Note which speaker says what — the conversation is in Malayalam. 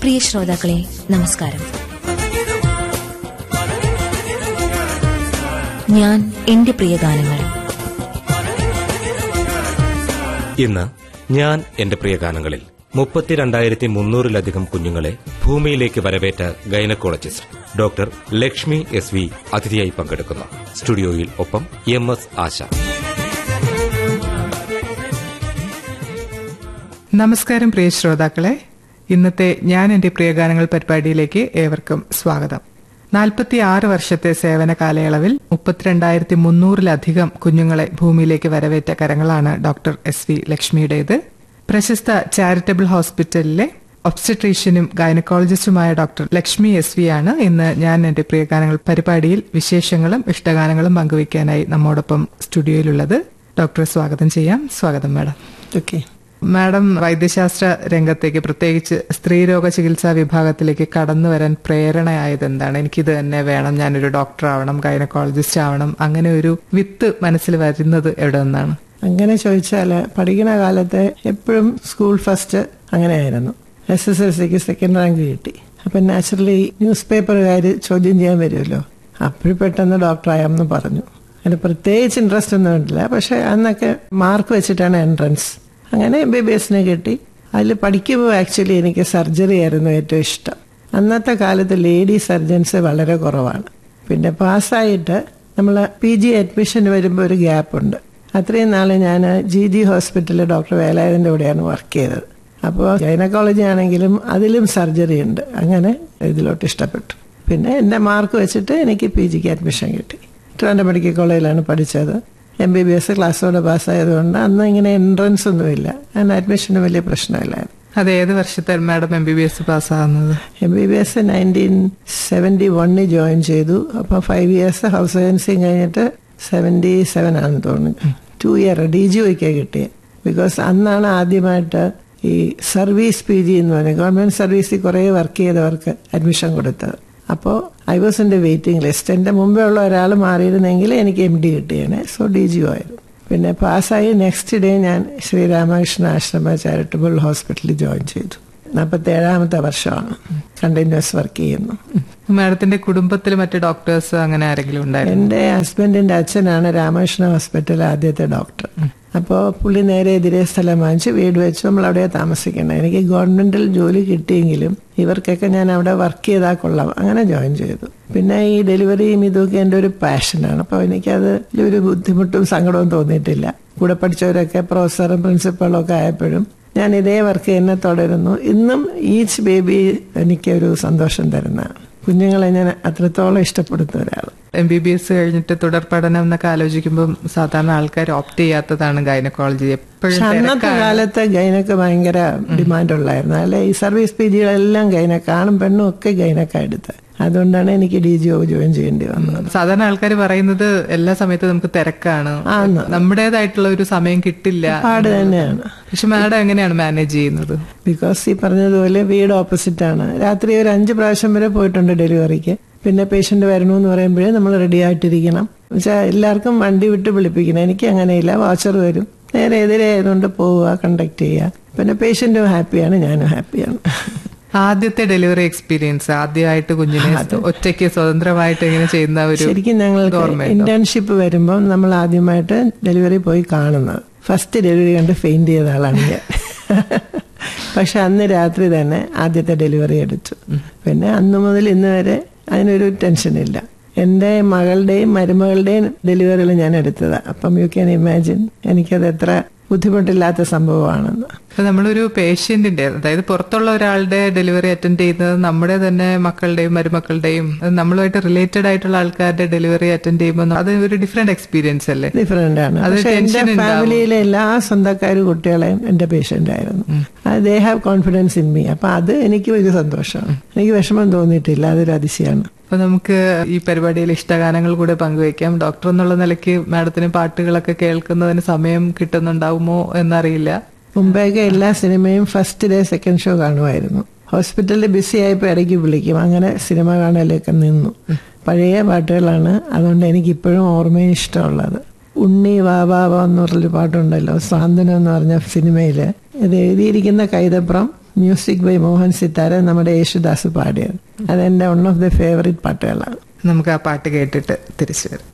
Speaker 1: പ്രിയ ശ്രോതാക്കളെ നമസ്കാരം ഞാൻ എന്റെ പ്രിയ ഗാനങ്ങൾ
Speaker 2: ഇന്ന് ഞാൻ എന്റെ പ്രിയ ഗാനങ്ങളിൽ മുപ്പത്തിരണ്ടായിരത്തി മുന്നൂറിലധികം കുഞ്ഞുങ്ങളെ ഭൂമിയിലേക്ക് വരവേറ്റ gynaecologist doctor Lakshmi S V അതിഥിയായി പങ്കെടുക്കുന്നു സ്റ്റുഡിയോയിൽ ഒപ്പം എം എസ് ആശ
Speaker 3: നമസ്കാരം പ്രിയ ശ്രോതാക്കളെ ഇന്നത്തെ ഞാൻ എന്റെ പ്രിയഗാനങ്ങൾ പരിപാടിയിലേക്ക് ഏവർക്കും സ്വാഗതം നാൽപ്പത്തി ആറ് വർഷത്തെ സേവന കാലയളവിൽ മുപ്പത്തിരണ്ടായിരത്തി മുന്നൂറിലധികം കുഞ്ഞുങ്ങളെ ഭൂമിയിലേക്ക് വരവേറ്റ കരങ്ങളാണ് ഡോക്ടർ എസ് വി ലക്ഷ്മിയുടേത് പ്രശസ്ത ചാരിറ്റബിൾ ഹോസ്പിറ്റലിലെ ഒബ്സ്റ്റട്രീഷ്യനും ഗൈനക്കോളജിസ്റ്റുമായ ഡോക്ടർ ലക്ഷ്മി എസ് വി ആണ് ഇന്ന് ഞാൻ എന്റെ പ്രിയഗാനങ്ങൾ പരിപാടിയിൽ വിശേഷങ്ങളും ഇഷ്ടഗാനങ്ങളും പങ്കുവയ്ക്കാനായി നമ്മോടൊപ്പം സ്റ്റുഡിയോയിലുള്ളത് ഡോക്ടറെ സ്വാഗതം ചെയ്യാം സ്വാഗതം മാഡം
Speaker 4: ഓക്കെ
Speaker 3: മാഡം വൈദ്യശാസ്ത്ര രംഗത്തേക്ക് പ്രത്യേകിച്ച് സ്ത്രീരോഗ ചികിത്സാ വിഭാഗത്തിലേക്ക് കടന്നു വരാൻ പ്രേരണയായത് എന്താണ് എനിക്കിത് തന്നെ വേണം ഞാനൊരു ഡോക്ടർ ആവണം ഗൈനക്കോളജിസ്റ്റ് ആവണം അങ്ങനെ ഒരു വിത്ത് മനസ്സിൽ വരുന്നത് എവിടെ നിന്നാണ്
Speaker 4: അങ്ങനെ ചോദിച്ചാല് പഠിക്കുന്ന കാലത്ത് എപ്പോഴും സ്കൂൾ ഫസ്റ്റ് അങ്ങനെയായിരുന്നു എസ് എസ് എൽ സിക്ക് സെക്കൻഡ് റാങ്ക് കിട്ടി അപ്പൊ നാച്ചുറലി ന്യൂസ് പേപ്പറുകാർ ചോദ്യം ചെയ്യാൻ വരുമല്ലോ അപ്പോഴും പെട്ടെന്ന് ഡോക്ടറായെന്ന് പറഞ്ഞു അതിന് പ്രത്യേകിച്ച് ഇൻട്രസ്റ്റ് ഒന്നും ഇല്ല പക്ഷെ അന്നൊക്കെ മാർക്ക് വെച്ചിട്ടാണ് എൻട്രൻസ് അങ്ങനെ എം ബി ബി എസിനെ കിട്ടി അതിൽ പഠിക്കുമ്പോൾ ആക്ച്വലി എനിക്ക് സർജറി ആയിരുന്നു ഏറ്റവും ഇഷ്ടം അന്നത്തെ കാലത്ത് ലേഡി സർജൻസ് വളരെ കുറവാണ് പിന്നെ പാസ്സായിട്ട് നമ്മൾ പി ജി അഡ്മിഷൻ വരുമ്പോൾ ഒരു ഗ്യാപ്പ് ഉണ്ട് അത്രയും നാൾ ഞാൻ ജി ജി ഹോസ്പിറ്റലിൽ ഡോക്ടർ വേലായുധൻ്റെ കൂടെയാണ് വർക്ക് ചെയ്തത് അപ്പോൾ ഗൈനക്കോളജി ആണെങ്കിലും അതിലും സർജറി ഉണ്ട് അങ്ങനെ ഇതിലോട്ട് ഇഷ്ടപ്പെട്ടു പിന്നെ എൻ്റെ മാർക്ക് വെച്ചിട്ട് എനിക്ക് പി ജിക്ക് അഡ്മിഷൻ കിട്ടി ട്രിവാൻഡ്രം മെഡിക്കൽ കോളേജിലാണ് പഠിച്ചത് എം ബി ബി എസ് ക്ലാസ്സോടെ പാസ്സായതുകൊണ്ട് അന്ന് ഇങ്ങനെ എൻട്രൻസ് ഒന്നുമില്ല അതിന് അഡ്മിഷന് വലിയ പ്രശ്നമില്ലായിരുന്നു
Speaker 3: അത് ഏത് വർഷത്തെ madam M B B S പാസ്സാകുന്നത്
Speaker 4: M B B S nineteen seventy വണ്ണിൽ ജോയിൻ ചെയ്തു അപ്പോൾ ഫൈവ് ഇയേഴ്സ് ഹൗസ് സർജൻസിയും കഴിഞ്ഞിട്ട് സെവൻറ്റി സെവൻ ആണെന്ന് തോന്നുന്നു ടു ഇയർ ഡി ജി ഒയ്ക്ക് കിട്ടിയത് ബിക്കോസ് അന്നാണ് ആദ്യമായിട്ട് ഈ സർവീസ് പി ജി എന്ന് പറയുന്നത് ഗവൺമെന്റ് സർവീസിൽ കുറേ വർക്ക് ചെയ്തവർക്ക് അഡ്മിഷൻ കൊടുത്തത് അപ്പോൾ I was in waiting list എൻ്റെ മുമ്പേ ഉള്ള ഒരാൾ മാറിയിരുന്നെങ്കിൽ എനിക്ക് എം ഡി കിട്ടിയേനെ സോ ഡി ജി ആയിരുന്നു പിന്നെ പാസ്സായി നെക്സ്റ്റ് ഡേ ഞാൻ ശ്രീരാമകൃഷ്ണ ആശ്രമ ചാരിറ്റബിൾ ഹോസ്പിറ്റലിൽ ജോയിൻ ചെയ്തു നാൽപ്പത്തി ഏഴാമത്തെ വർഷമാണ് കണ്ടിന്യൂസ് വർക്ക് ചെയ്യുന്നു
Speaker 3: മാഡത്തിന്റെ കുടുംബത്തിൽ മറ്റു ഡോക്ടേഴ്സ് അങ്ങനെ ആരെങ്കിലും ഉണ്ടായിരുന്നു
Speaker 4: എൻ്റെ ഹസ്ബൻഡിന്റെ അച്ഛനാണ് രാമകൃഷ്ണ ഹോസ്പിറ്റൽ ആദ്യത്തെ ഡോക്ടർ അപ്പോൾ പുള്ളി നേരെ എതിരെ സ്ഥലം വാങ്ങിച്ച് വീട് വെച്ച് നമ്മൾ അവിടെ താമസിക്കണം എനിക്ക് ഗവൺമെന്റിൽ ജോലി കിട്ടിയെങ്കിലും ഇവർക്കൊക്കെ ഞാൻ അവിടെ വർക്ക് ചെയ്താൽ കൊള്ളാം അങ്ങനെ ജോയിൻ ചെയ്തു പിന്നെ ഈ ഡെലിവറിയും ഇതൊക്കെ എൻ്റെ ഒരു പാഷനാണ് അപ്പോൾ എനിക്കത് ഒരു ബുദ്ധിമുട്ടും സങ്കടവും തോന്നിയിട്ടില്ല കൂടെ പഠിച്ചവരൊക്കെ പ്രൊഫസറും പ്രിൻസിപ്പളും ഒക്കെ ആയപ്പോഴും ഞാൻ ഇതേ വർക്ക് തന്നെ തുടരുന്നു ഇന്നും ഈച്ച് ബേബി എനിക്കൊരു സന്തോഷം തരുന്നതാണ് കുഞ്ഞുങ്ങളെ ഞാൻ അത്രത്തോളം ഇഷ്ടപ്പെടുന്ന ഒരാൾ
Speaker 3: എം ബി ബി എസ് കഴിഞ്ഞിട്ട് തുടർ പഠനം എന്നൊക്കെ ആലോചിക്കുമ്പോൾ സാധാരണ ആൾക്കാർ ഓപ്റ്റ് ചെയ്യാത്തതാണ് ഗൈനക്കോളജി എപ്പോഴും
Speaker 4: പക്ഷെ അന്നത്തെ കാലത്ത് ഗൈനക്ക് ഭയങ്കര ഡിമാൻഡ് ഉള്ളായിരുന്നു അല്ലെ ഈ സർവീസ് പി ജികളെല്ലാം ഗൈനക്ക് ആണും പെണ്ണും ഒക്കെ ഗൈനക്ക എടുത്തത് അതുകൊണ്ടാണ് എനിക്ക് ഡി ജി ഒ ജോയിൻ ചെയ്യേണ്ടി വന്നത്
Speaker 3: സാധാരണ ആൾക്കാർ പറയുന്നത് എല്ലാ സമയത്തും നമുക്ക് തിരക്കാണ് നമ്മുടേതായിട്ടുള്ള ഒരു സമയം കിട്ടില്ല
Speaker 4: പാട് തന്നെയാണ്
Speaker 3: പക്ഷെ മാഡം എങ്ങനെയാണ് മാനേജ് ചെയ്യുന്നത്
Speaker 4: ബിക്കോസ് ഈ പറഞ്ഞതുപോലെ വീട് ഓപ്പോസിറ്റ് ആണ് രാത്രി ഒരു അഞ്ച് പ്രാവശ്യം വരെ പോയിട്ടുണ്ട് ഡെലിവറിക്ക് പിന്നെ പേഷ്യന്റ് വരണമെന്ന് പറയുമ്പോഴേ നമ്മൾ റെഡി ആയിട്ടിരിക്കണം വെച്ചാൽ എല്ലാവർക്കും വണ്ടി വിട്ട് വിളിപ്പിക്കണം എനിക്ക് അങ്ങനെയില്ല വാച്ചർ വരും നേരെ എതിരെ ആയതുകൊണ്ട് പോവുക കണ്ടക്ട് ചെയ്യുക പിന്നെ പേഷ്യന്റും ഹാപ്പിയാണ് ഞാനും ഹാപ്പിയാണ്
Speaker 3: ആദ്യത്തെ ഡെലിവറി എക്സ്പീരിയൻസ് ആദ്യമായിട്ട് കുഞ്ഞിനെ ഒറ്റയ്ക്ക് സ്വതന്ത്രമായിട്ട് ഇങ്ങനെ ചെയ്യുന്ന ഒരു
Speaker 4: ശരിക്കും ഞങ്ങൾ ഇന്റേൺഷിപ്പ് വരുമ്പോൾ നമ്മൾ ആദ്യമായിട്ട് ഡെലിവറി പോയി കാണുന്നത് ഫസ്റ്റ് ഡെലിവറി കണ്ട് ഫെയിൻറ്റ് ചെയ്ത ആളാണ് ഞാൻ പക്ഷെ അന്ന് രാത്രി തന്നെ ആദ്യത്തെ ഡെലിവറി എടുത്തു പിന്നെ അന്ന് മുതൽ ഇന്ന് വരെ അതിനൊരു ടെൻഷനില്ല എൻ്റെ മകളുടെയും മരുമകളുടെയും ഡെലിവറികൾ ഞാൻ എടുത്തതാണ് അപ്പം യു ക്യാൻ ഇമാജിൻ എനിക്കത് എത്ര ബുദ്ധിമുട്ടില്ലാത്ത സംഭവമാണെന്ന്
Speaker 3: അപ്പൊ നമ്മളൊരു പേഷ്യന്റിന്റെ അതായത് പുറത്തുള്ള ഒരാളുടെ ഡെലിവറി അറ്റൻഡ് ചെയ്യുന്നത് നമ്മുടെ തന്നെ മക്കളുടെയും മരുമക്കളുടെയും അത് നമ്മളുമായിട്ട് റിലേറ്റഡ് ആയിട്ടുള്ള ആൾക്കാരുടെ ഡെലിവറി അറ്റൻഡ് ചെയ്യുമ്പോൾ അത് ഒരു ഡിഫറെന്റ് എക്സ്പീരിയൻസ് അല്ലേ
Speaker 4: ഡിഫറെന്റ് ആണ്
Speaker 3: അത്
Speaker 4: പക്ഷെ എന്റെ
Speaker 3: tension ഉണ്ടാവും.
Speaker 4: ഫാമിലിയിലെ എല്ലാ സ്വന്തക്കാരും കുട്ടികളെയും എന്റെ പേഷ്യന്റ് ആയിരുന്നു they have confidence in me അപ്പൊ അത് എനിക്ക് ഒരു സന്തോഷമാണ് എനിക്ക് വിഷമം തോന്നിയിട്ടില്ല അതൊരു അതിശയാണ്
Speaker 3: അപ്പൊ നമുക്ക് ഈ പരിപാടിയിൽ ഇഷ്ടഗാനങ്ങൾ കൂടെ പങ്കുവയ്ക്കാം ഡോക്ടർ എന്നുള്ള നിലയ്ക്ക് മാഡത്തിന് പാട്ടുകളൊക്കെ കേൾക്കുന്നതിന് സമയം കിട്ടുന്നുണ്ടാവുമോ എന്നറിയില്ല
Speaker 4: മുമ്പേക്ക് എല്ലാ സിനിമയും ഫസ്റ്റ് ഡേ സെക്കൻഡ് ഷോ കാണുമായിരുന്നു ഹോസ്പിറ്റലിൽ ബിസി ആയപ്പോൾ ഇടയ്ക്ക് വിളിക്കും അങ്ങനെ സിനിമ കാണലൊക്കെ നിന്നു പഴയ പാട്ടുകളാണ് അതുകൊണ്ട് എനിക്ക് ഇപ്പോഴും ഓർമ്മയും ഇഷ്ടമുള്ളത് ഉണ്ണി വാബാവ എന്ന് പറഞ്ഞൊരു പാട്ടുണ്ടല്ലോ സാന്ത്വനം എന്ന് പറഞ്ഞ സിനിമയിൽ ഇത് എഴുതിയിരിക്കുന്ന കൈതപ്രം മ്യൂസിക് ബൈ മോഹൻ സിത്താര നമ്മുടെ യേശുദാസ് പാടിയത് അതെന്റെ വൺ ഓഫ് ദി ഫേവറേറ്റ് പാട്ടുകളാണ്
Speaker 3: നമുക്ക് ആ പാട്ട് കേട്ടിട്ട് തിരിച്ചു വരാം